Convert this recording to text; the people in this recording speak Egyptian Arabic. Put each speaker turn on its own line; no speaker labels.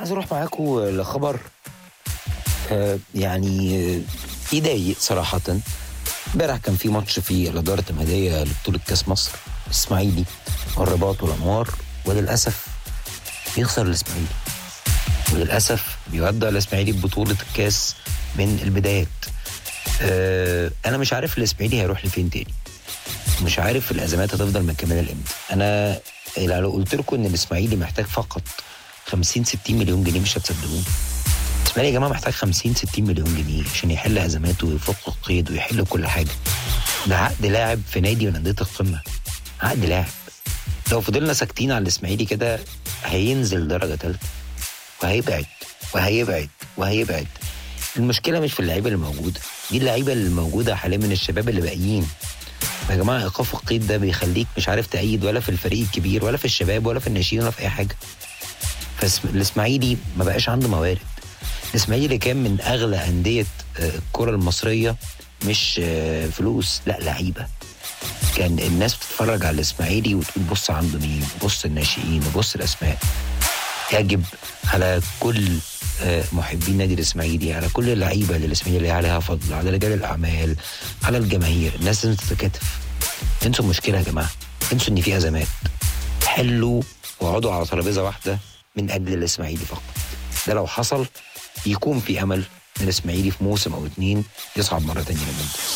عايز اروح معاكم لخبر آه، يعني آه، يضايق صراحة امبارح كان في ماتش في الإدارة التمهيدية لبطولة كأس مصر الإسماعيلي والرباط والأنوار وللأسف بيخسر الإسماعيلي وللأسف بيودع الإسماعيلي ببطولة الكاس من البدايات آه، أنا مش عارف الإسماعيلي هيروح لفين تاني مش عارف الأزمات هتفضل مكملة لإمتى أنا لو قلت لكم إن الإسماعيلي محتاج فقط 50 60 مليون جنيه مش هتصدقوني الاسماعيلي يا جماعه محتاج 50 60 مليون جنيه عشان يحل ازماته ويفك القيد ويحل كل حاجه ده عقد لاعب في نادي من انديه القمه عقد لاعب لو فضلنا ساكتين على الاسماعيلي كده هينزل درجه ثالثه وهيبعد وهيبعد وهيبعد المشكله مش في اللعيبه اللي موجوده دي اللعيبه اللي موجوده حاليا من الشباب اللي باقيين يا جماعه ايقاف القيد ده بيخليك مش عارف تأيد ولا في الفريق الكبير ولا في الشباب ولا في الناشئين ولا في اي حاجه فالاسماعيلي ما بقاش عنده موارد الاسماعيلي كان من اغلى انديه آه، الكره المصريه مش آه، فلوس لا لعيبه كان الناس بتتفرج على الاسماعيلي وتقول بص عنده مين بص الناشئين وبص الاسماء يجب على كل آه، محبين نادي الاسماعيلي على كل اللعيبه اللي الاسماعيلي عليها فضل على رجال الاعمال على الجماهير الناس لازم تتكاتف انسوا المشكله يا جماعه انسوا ان في ازمات حلوا واقعدوا على ترابيزه واحده من اجل الاسماعيلي فقط ده لو حصل يكون في امل ان الاسماعيلي في موسم او اتنين يصعد مره تانية للممتاز